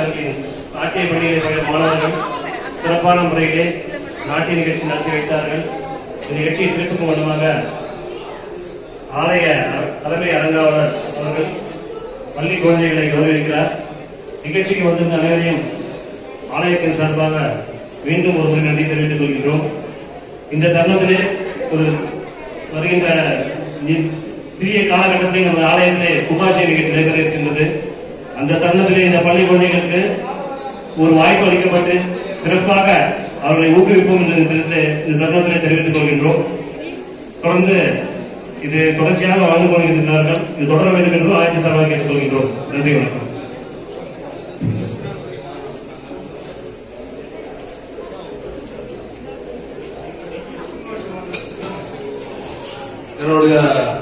அவர்களின் நாட்டிய பள்ளிகளை பயிலும் மாணவர்கள் சிறப்பான முறையிலே நாட்டிய நிகழ்ச்சி நடத்தி வைத்தார்கள் இந்த நிகழ்ச்சியை சிறப்புக்கும் வண்ணமாக ஆலய தலைமை அரங்காவலர் அவர்கள் பள்ளி குழந்தைகளை கௌரவிக்கிறார் நிகழ்ச்சிக்கு வந்திருந்த அனைவரையும் ஆலயத்தின் சார்பாக மீண்டும் ஒரு முறை நன்றி தெரிவித்துக் கொள்கின்றோம் இந்த தருணத்திலே ஒரு வருகின்ற நி- சிறிய காலகட்டத்தில் நமது ஆலயத்திலே குபாஷி நிகழ்ச்சி நடைபெற இருக்கின்றது அந்த தருணத்திலே இந்த பள்ளி குழந்தைகளுக்கு ஒரு வாய்ப்பு அளிக்கப்பட்டு சிறப்பாக அவர்களை ஊக்குவிப்போம் என்று இந்த இடத்திலே- இந்த தருணத்திலே தெரிவித்துக் கொள்கின்றோம் தொடர்ந்து இது தொடர்ச்சியாக வாழ்ந்து கொண்டிருக்கிறார்கள் இது தொடர வேண்டும் என்றும் ஆயிரத்தி சார்பாக கேட்டுக்கொள்கின்றோம் நன்றி வணக்கம் என்னுடைய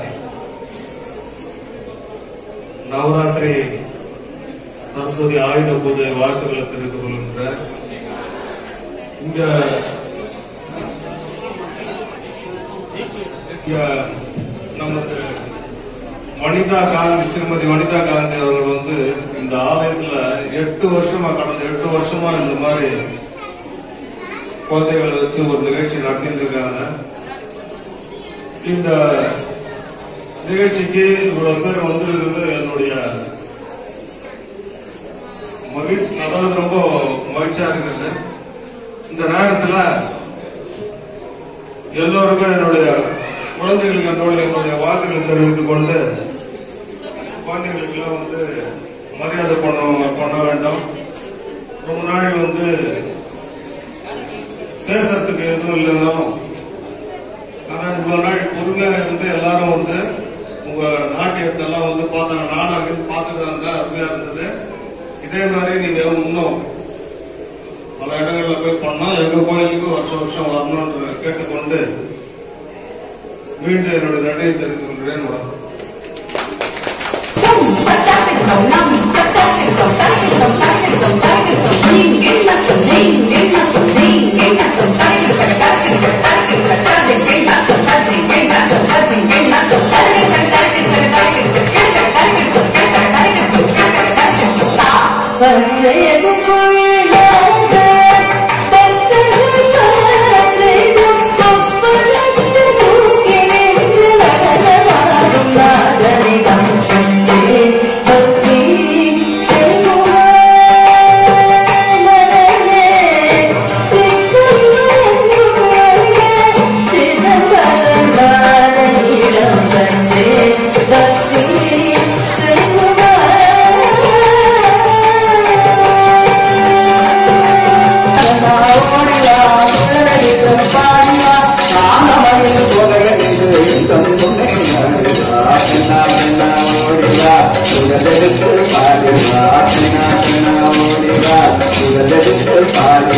நவராத்திரி சரஸ்வதி ஆயுத பூஜை வாழ்த்துக்களை தெரிவித்துக் கொள்கின்றேன் இங்க இங்க நமது வனிதா காந்தி திருமதி வனிதா காந்தி அவர்கள் வந்து இந்த ஆலயத்துல எட்டு வருஷமா கடந்த எட்டு வருஷமா இந்த மாதிரி குழந்தைகளை வச்சு ஒரு நிகழ்ச்சி நடத்திட்டு இருக்காங்க இந்த நிகழ்ச்சிக்கு இவ்வளவு பேர் வந்திருக்கிறது என்னுடைய மகிழ்ச்சி அதாவது ரொம்ப மகிழ்ச்சியா இருக்குது இந்த நேரத்துல எல்லோருக்கும் என்னுடைய குழந்தைகளுக்கு என்னுடைய என்னுடைய வாழ்த்துக்களை தெரிவித்துக் கொண்டு குழந்தைகளுக்கு எல்லாம் வந்து மரியாதை பண்ண பண்ண வேண்டாம் ரொம்ப நாள் வந்து பேசுறதுக்கு எதுவும் இல்லைனாலும் ஆனா இவ்வளவு நாள் பொறுமையா இருந்து எல்லாரும் வந்து உங்க நாட்டியத்தை எல்லாம் வந்து பார்த்தாங்க நானும் அங்கிருந்து பார்த்துட்டு தான் இருந்தேன் அருமையா இருந்தது இதே மாதிரி நீங்க இன்னும் பல இடங்கள்ல போய் பண்ணா எங்க கோயிலுக்கு வருஷம் வருஷம் வரணும்னு கேட்டுக்கொண்டு மீண்டும் என்னுடைய நன்றியை தெரிவித்துக் கொள்கிறேன் வணக்கம்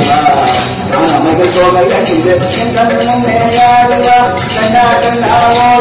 போக